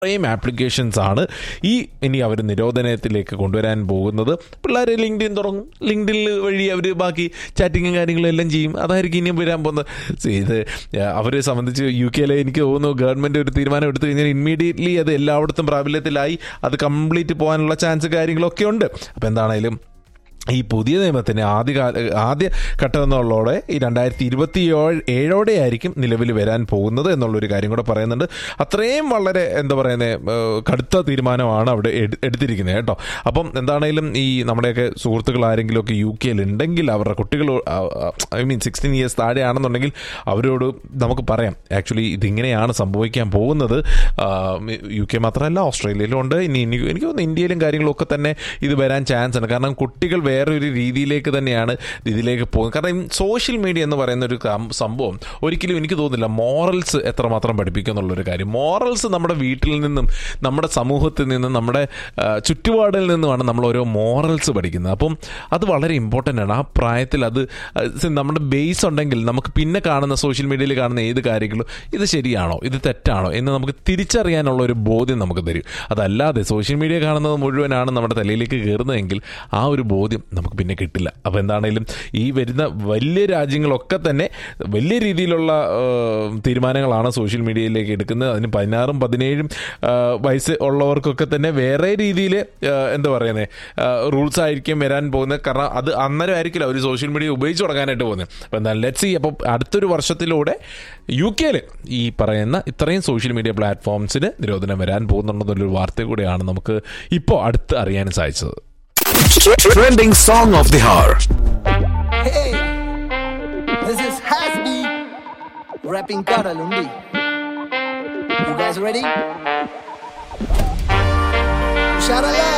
ഇത്രയും ആപ്ലിക്കേഷൻസ് ആണ് ഈ ഇനി അവർ നിരോധനത്തിലേക്ക് കൊണ്ടുവരാൻ പോകുന്നത് പിള്ളേർ ലിങ്ക്ഡിൻ തുടങ്ങും ലിങ്ക്ഡിൻ വഴി അവർ ബാക്കി ചാറ്റിങ്ങും കാര്യങ്ങളും എല്ലാം ചെയ്യും അതായിരിക്കും ഇനിയും വരാൻ പോകുന്നത് See, ഇത് അവരെ സംബന്ധിച്ച് യു കെയിലെ എനിക്ക് തോന്നുന്നു ഗവൺമെൻറ് ഒരു തീരുമാനം എടുത്തു കഴിഞ്ഞാൽ ഇമ്മീഡിയറ്റ്ലി അത് എല്ലായിടത്തും പ്രാബല്യത്തിലായി അത് കംപ്ലീറ്റ് പോകാനുള്ള ചാൻസ് കാര്യങ്ങളൊക്കെ ഉണ്ട് അപ്പോൾ എന്താണേലും ഈ പുതിയ നിയമത്തിന് ആദ്യ കാല ആദ്യ ഘട്ടം എന്നുള്ളതോടെ ഈ രണ്ടായിരത്തി ഇരുപത്തി ഏഴോടെ ആയിരിക്കും നിലവിൽ വരാൻ പോകുന്നത് എന്നുള്ളൊരു കാര്യം കൂടെ പറയുന്നുണ്ട് അത്രയും വളരെ എന്താ പറയുന്നത് കടുത്ത തീരുമാനമാണ് അവിടെ എടു- എടുത്തിരിക്കുന്നത് കേട്ടോ അപ്പം എന്താണേലും ഈ നമ്മുടെയൊക്കെ സുഹൃത്തുക്കൾ ആരെങ്കിലും ഒക്കെ യു കെയിൽ ഉണ്ടെങ്കിൽ അവരുടെ കുട്ടികൾ ഐ മീൻ സിക്സ്റ്റീൻ ഇയേഴ്സ് താഴെയാണെന്നുണ്ടെങ്കിൽ അവരോട് നമുക്ക് പറയാം ആക്ച്വലി ഇതിങ്ങനെയാണ് സംഭവിക്കാൻ പോകുന്നത് യു കെ മാത്രമല്ല ഓസ്ട്രേലിയയിലും ഉണ്ട് ഇനി ഇനി എനിക്ക് തോന്നുന്നു ഇന്ത്യയിലും കാര്യങ്ങളും ഒക്കെ തന്നെ ഇത് വരാൻ ചാൻസ് ഉണ്ട് കാരണം കുട്ടികൾ വേറൊരു രീതിയിലേക്ക് തന്നെയാണ് ഇതിലേക്ക് പോകുന്നത് കാരണം സോഷ്യൽ മീഡിയ എന്ന് പറയുന്ന ഒരു കം- സംഭവം ഒരിക്കലും എനിക്ക് തോന്നുന്നില്ല മോറൽസ് എത്രമാത്രം പഠിപ്പിക്കും എന്നുള്ളൊരു കാര്യം മോറൽസ് നമ്മുടെ വീട്ടിൽ നിന്നും നമ്മുടെ സമൂഹത്തിൽ നിന്നും നമ്മുടെ ആ, ചുറ്റുപാടിൽ നിന്നുമാണ് നമ്മൾ ഓരോ മോറൽസ് പഠിക്കുന്നത് അപ്പം അത് വളരെ ഇമ്പോർട്ടൻ്റ് ആണ് ആ പ്രായത്തിൽ അത് ആ, see, നമ്മുടെ ബേസ് ഉണ്ടെങ്കിൽ നമുക്ക് പിന്നെ കാണുന്ന സോഷ്യൽ മീഡിയയിൽ കാണുന്ന ഏത് കാര്യങ്ങളും ഇത് ശരിയാണോ ഇത് തെറ്റാണോ എന്ന് നമുക്ക് തിരിച്ചറിയാനുള്ള ഒരു ബോധ്യം നമുക്ക് തരും അതല്ലാതെ സോഷ്യൽ മീഡിയ കാണുന്നത് മുഴുവനാണ് നമ്മുടെ തലയിലേക്ക് കയറുന്നതെങ്കിൽ ആ ഒരു ബോധ്യം നമുക്ക് പിന്നെ കിട്ടില്ല അപ്പോൾ എന്താണേലും ഈ വരുന്ന വലിയ രാജ്യങ്ങളൊക്കെ തന്നെ വലിയ രീതിയിലുള്ള ആ, തീരുമാനങ്ങളാണ് സോഷ്യൽ മീഡിയയിലേക്ക് എടുക്കുന്നത് അതിന് പതിനാറും പതിനേഴും ആ, വയസ്സ് ഉള്ളവർക്കൊക്കെ തന്നെ വേറെ രീതിയിൽ എന്താ പറയുന്നത് റൂൾസ് ആയിരിക്കും വരാൻ പോകുന്നത് കാരണം അത് അന്നേരം ആയിരിക്കില്ല ഒരു സോഷ്യൽ മീഡിയ ഉപയോഗിച്ച് തുടങ്ങാനായിട്ട് പോകുന്നത് അപ്പോൾ എന്തായാലും ലെറ്റ്സ് സി അപ്പോൾ അടുത്തൊരു വർഷത്തിലൂടെ യു കെയിൽ ഈ പറയുന്ന ഇത്രയും സോഷ്യൽ മീഡിയ പ്ലാറ്റ്ഫോംസിന് നിരോധനം വരാൻ പോകുന്നുണ്ടെന്നുള്ളൊരു വാർത്ത കൂടെയാണ് നമുക്ക് ഇപ്പോൾ അടുത്ത് അറിയാൻ സാധിച്ചത് Trending song of the hour. Hey, this is Hasbi rapping Karalundi. You guys ready? Sharala!